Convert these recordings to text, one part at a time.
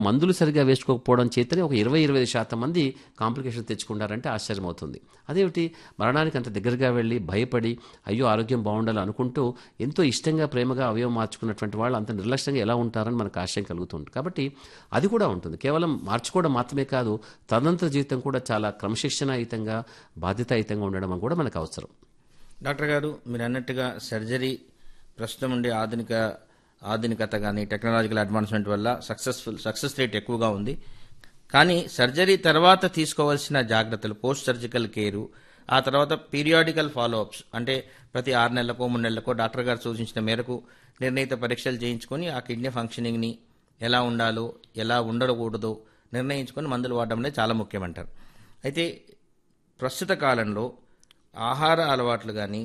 మందులు సరిగా వేసుకోకపోవడం చేతనే ఒక ఇరవై ఇరవై శాతం మంది కాంప్లికేషన్ తెచ్చుకుంటారంటే ఆశ్చర్యం అవుతుంది అదేమిటి మరణానికి అంత దగ్గరగా వెళ్ళి భయపడి అయ్యో ఆరోగ్యం బాగుండాలి అనుకుంటూ ఎంతో ఇష్టంగా ప్రేమగా అవయవం మార్చుకున్నటువంటి వాళ్ళు అంత నిర్లక్ష్యంగా ఎలా ఉంటారని మనకు ఆశయం కలుగుతుంది కాబట్టి అది కూడా ఉంటుంది కేవలం మార్చుకోవడం మాత్రమే కాదు తదనంతర జీవితం కూడా చాలా క్రమశిక్షణాయుతంగా బాధ్యతాయుతంగా ఉండడం కూడా మనకు అవసరం డాక్టర్ గారు మీరు అన్నట్టుగా సర్జరీ ప్రస్తుతం ఉండే ఆధునిక ఆధునికత కానీ టెక్నాలజికల్ అడ్వాన్స్మెంట్ వల్ల సక్సెస్ఫుల్ సక్సెస్ రేట్ ఎక్కువగా ఉంది కానీ సర్జరీ తర్వాత తీసుకోవాల్సిన జాగ్రత్తలు పోస్ట్ సర్జికల్ కేరు ఆ తర్వాత పీరియాడికల్ ఫాలోఅప్స్ అంటే ప్రతి ఆరు నెలలకో మూడు నెలలకో డాక్టర్ గారు సూచించిన మేరకు నిర్ణీత పరీక్షలు చేయించుకొని ఆ కిడ్నీ ఫంక్షనింగ్ని ఎలా ఉండాలో ఎలా ఉండకూడదో నిర్ణయించుకొని మందులు వాడడం అనేది చాలా ముఖ్యమంటారు అయితే ప్రస్తుత కాలంలో ఆహార అలవాట్లు కానీ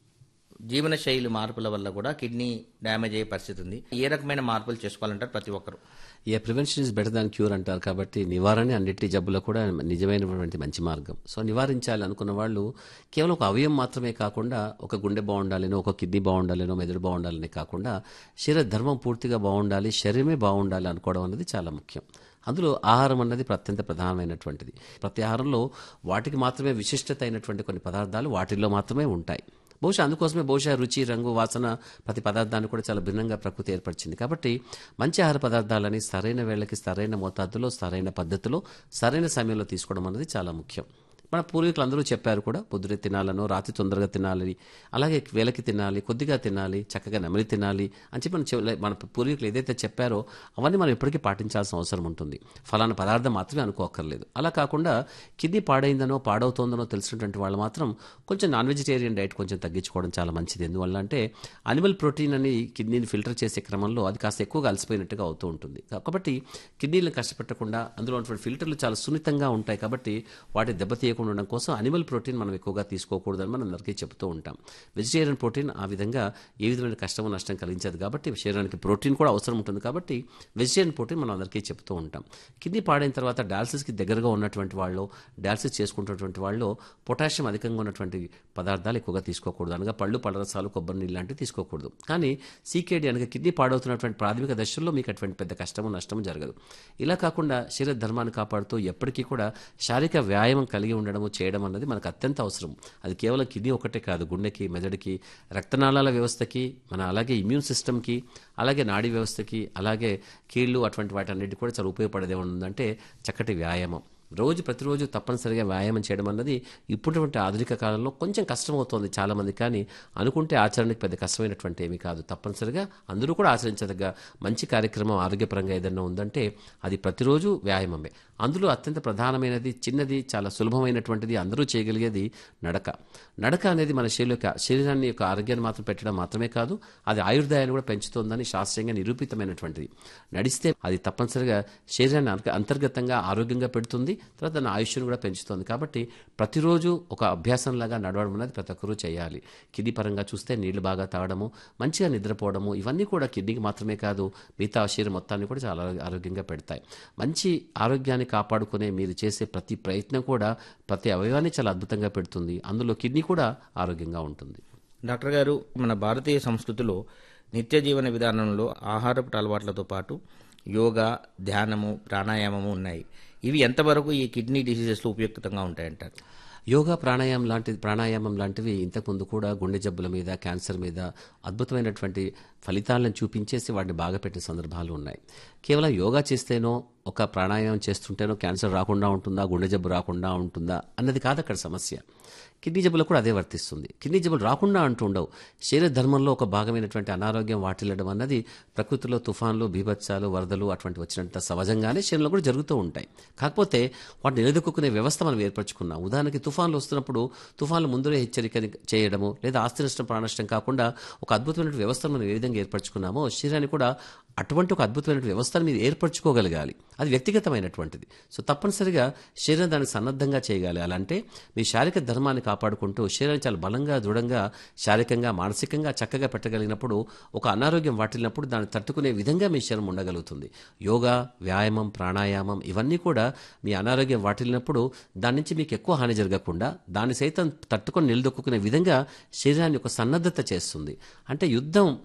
జీవనశైలి మార్పుల వల్ల కూడా కిడ్నీ డ్యామేజ్ అయ్యే పరిస్థితి ఉంది ఏ రకమైన మార్పులు చేసుకోవాలంటారు ప్రతి ఒక్కరు a prevention is better than cure అంటారు కాబట్టి నివారణ అన్నిటి జబ్బులో కూడా నిజమైనటువంటి మంచి మార్గం సో నివారించాలి అనుకున్న వాళ్ళు కేవలం ఒక అవయం మాత్రమే కాకుండా ఒక గుండె బాగుండాలనో ఒక కిడ్నీ బాగుండాలనో మెదడు బాగుండాలని కాకుండా శరీర ధర్మం పూర్తిగా బాగుండాలి శరీరమే బాగుండాలి అనుకోవడం అనేది చాలా ముఖ్యం అందులో ఆహారం అన్నది అత్యంత ప్రధానమైనటువంటిది ప్రతి ఆహారంలో వాటికి మాత్రమే విశిష్టత అయినటువంటి కొన్ని పదార్థాలు వాటిల్లో మాత్రమే ఉంటాయి బహుశా అందుకోసమే బహుశా రుచి రంగు వాసన ప్రతి పదార్థాన్ని కూడా చాలా భిన్నంగా ప్రకృతి ఏర్పరిచింది కాబట్టి మంచి ఆహార పదార్థాలని సరైన వేళకి సరైన మోతాదులో సరైన పద్ధతిలో సరైన సమయంలో తీసుకోవడం అనేది చాలా ముఖ్యం మన పూర్వీకులు అందరూ చెప్పారు కూడా పొద్దునే తినాలను రాత్రి తొందరగా తినాలి అలాగే వేలకి తినాలి కొద్దిగా తినాలి చక్కగా నెమలి తినాలి అని చెప్పి మన చె- మన పూర్వీకులు ఏదైతే చెప్పారో అవన్నీ మనం ఎప్పటికీ పాటించాల్సిన అవసరం ఉంటుంది ఫలానా పదార్థం మాత్రమే అనుకోకర్లేదు అలా కాకుండా కిడ్నీ పాడైందనో పాడవుతోందనో తెలిసినటువంటి వాళ్ళు మాత్రం కొంచెం నాన్ వెజిటేరియన్ డైట్ కొంచెం తగ్గించుకోవడం చాలా మంచిది ఎందువల్ల అంటే అనిమల్ ప్రోటీన్ అని కిడ్నీని ఫిల్టర్ చేసే క్రమంలో అది కాస్త ఎక్కువగా అలసిపోయినట్టుగా అవుతూ ఉంటుంది కాబట్టి కిడ్నీలను కష్టపెట్టకుండా అందులో ఉన్నటువంటి ఫిల్టర్లు చాలా సున్నితంగా ఉంటాయి కాబట్టి వాటి దెబ్బతీయకుండా ఉండడం కోసం అనిమల్ ప్రోటీన్ మనం ఎక్కువగా తీసుకోకూడదని మనం అందరికీ చెబుతూ ఉంటాం వెజిటేరియన్ ప్రోటీన్ ఆ విధంగా ఏ విధమైన కష్టము నష్టం కలిగించదు కాబట్టి శరీరానికి ప్రోటీన్ కూడా అవసరం ఉంటుంది కాబట్టి వెజిటేరియన్ ప్రోటీన్ మనం అందరికీ చెప్తూ ఉంటాం కిడ్నీ పాడైన తర్వాత డయాలసిస్కి దగ్గరగా ఉన్నటువంటి వాళ్ళు డయాలసిస్ చేసుకుంటున్నటువంటి వాళ్ళు పొటాషియం అధికంగా ఉన్నటువంటి పదార్థాలు ఎక్కువగా తీసుకోకూడదు అనగా పళ్ళు పళ్ళరసాలు కొబ్బరి నీళ్ళు లాంటివి తీసుకోకూడదు కానీ సీకేడి అనగా కిడ్నీ పాడవుతున్నటువంటి ప్రాథమిక దశల్లో మీకు అటువంటి పెద్ద కష్టము నష్టము జరగదు ఇలా కాకుండా శరీర ధర్మాన్ని కాపాడుతూ ఎప్పటికీ కూడా శారీరక వ్యాయామం కలిగి ఉండడము చేయడం అన్నది మనకు అత్యంత అవసరం అది కేవలం కిడ్నీ ఒకటే కాదు గుండెకి మెదడుకి రక్తనాళాల వ్యవస్థకి మన అలాగే ఇమ్యూన్ సిస్టమ్కి అలాగే నాడీ వ్యవస్థకి అలాగే కీళ్ళు అటువంటి వాటి అన్నిటి కూడా చాలా ఉపయోగపడేది ఏముందంటే చక్కటి వ్యాయామం రోజు ప్రతిరోజు తప్పనిసరిగా వ్యాయామం చేయడం అన్నది ఇప్పుడుటువంటి ఆధునిక కాలంలో కొంచెం కష్టమవుతోంది చాలామంది కానీ అనుకుంటే ఆచరణకి పెద్ద కష్టమైనటువంటి ఏమీ కాదు తప్పనిసరిగా అందరూ కూడా ఆచరించదగ్గ మంచి కార్యక్రమం ఆరోగ్యపరంగా ఏదైనా ఉందంటే అది ప్రతిరోజు వ్యాయామమే అందులో అత్యంత ప్రధానమైనది చిన్నది చాలా సులభమైనటువంటిది అందరూ చేయగలిగేది నడక నడక అనేది మన శరీర యొక్క శరీరాన్ని యొక్క ఆరోగ్యాన్ని మాత్రం పెట్టడం మాత్రమే కాదు అది ఆయుర్దాయాన్ని కూడా పెంచుతోందని శాస్త్రీయంగా నిరూపితమైనటువంటిది నడిస్తే అది తప్పనిసరిగా శరీరాన్ని అంత- అంతర్గతంగా ఆరోగ్యంగా పెడుతుంది తర్వాత దాని ఆయుష్ను కూడా పెంచుతుంది కాబట్టి ప్రతిరోజు ఒక అభ్యాసంలాగా నడవడం అనేది ప్రతి ఒక్కరూ చేయాలి కిడ్నీ పరంగా చూస్తే నీళ్లు బాగా తాగడము మంచిగా నిద్రపోవడము ఇవన్నీ కూడా కిడ్నీకి మాత్రమే కాదు మిగతా శరీరం మొత్తాన్ని కూడా చాలా ఆరోగ్యంగా పెడతాయి మంచి ఆరోగ్యాన్ని కాపాడుకునే మీరు చేసే ప్రతి ప్రయత్నం కూడా ప్రతి అవయవాన్ని చాలా అద్భుతంగా పెడుతుంది అందులో కిడ్నీ కూడా ఆరోగ్యంగా ఉంటుంది డాక్టర్ గారు మన భారతీయ సంస్కృతిలో నిత్య జీవన విధానంలో ఆహారపు అలవాట్లతో పాటు యోగా ధ్యానము ప్రాణాయామము ఉన్నాయి ఇవి ఎంతవరకు ఈ కిడ్నీ డిసీజెస్లో ఉపయుక్తంగా ఉంటాయంటారు యోగా ప్రాణాయామం లాంటి ప్రాణాయామం లాంటివి ఇంతకుముందు కూడా గుండె జబ్బుల మీద క్యాన్సర్ మీద అద్భుతమైనటువంటి ఫలితాలను చూపించేసి వాటిని బాగా పెట్టిన సందర్భాలు ఉన్నాయి కేవలం యోగా చేస్తేనో ఒక ప్రాణాయామం చేస్తుంటేనో క్యాన్సర్ రాకుండా ఉంటుందా గుండె జబ్బు రాకుండా ఉంటుందా అన్నది కాదు అక్కడ సమస్య కిడ్నీ జబ్బులకు కూడా అదే వర్తిస్తుంది కిడ్నీ జబ్బులు రాకుండా అంటూ ఉండవు శరీర ధర్మంలో ఒక భాగమైనటువంటి అనారోగ్యం వాటిల్లడం అన్నది ప్రకృతిలో తుఫాన్లు బీభత్సాలు వరదలు అటువంటి వచ్చినంత సహజంగానే శరీరంలో కూడా జరుగుతూ ఉంటాయి కాకపోతే వాటిని నిలదొక్కునే వ్యవస్థ మనం ఏర్పరచుకున్నాం ఉదాహరణకి తుఫాన్లు వస్తున్నప్పుడు తుఫాన్లు ముందరే హెచ్చరిక చేయడము లేదా ఆస్తి నష్టం ప్రాణనష్టం కాకుండా ఒక అద్భుతమైన వ్యవస్థను మనం ఏ విధంగా ఏర్పరచుకున్నామో శరీరాన్ని కూడా అటువంటి ఒక అద్భుతమైన వ్యవస్థను మీరు ఏర్పరచుకోగలగాలి అది వ్యక్తిగతమైనటువంటిది సో తప్పనిసరిగా శరీరం దానికి సన్నద్ధంగా చేయగాలి అలా అంటే మీ శారీరక ధర్మాన్ని కాపాడుకుంటూ శరీరాన్ని చాలా బలంగా దృఢంగా శారీరకంగా మానసికంగా చక్కగా పెట్టగలిగినప్పుడు ఒక అనారోగ్యం వాటిల్లినప్పుడు దాన్ని తట్టుకునే విధంగా మీ శరీరం ఉండగలుగుతుంది యోగా వ్యాయామం ప్రాణాయామం ఇవన్నీ కూడా మీ అనారోగ్యం వాటిల్లినప్పుడు దాని నుంచి మీకు ఎక్కువ హాని జరగకుండా దాన్ని సైతం తట్టుకొని నిలదొక్కునే విధంగా శరీరాన్ని ఒక సన్నద్ధత చేస్తుంది అంటే యుద్ధం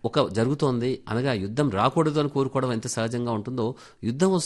ఒక జరుగుతోంది అనగా యుద్ధం రాకూడదు అని కోరుకోవడం ఎంత సహజంగా ఉంటుందో యుద్ధం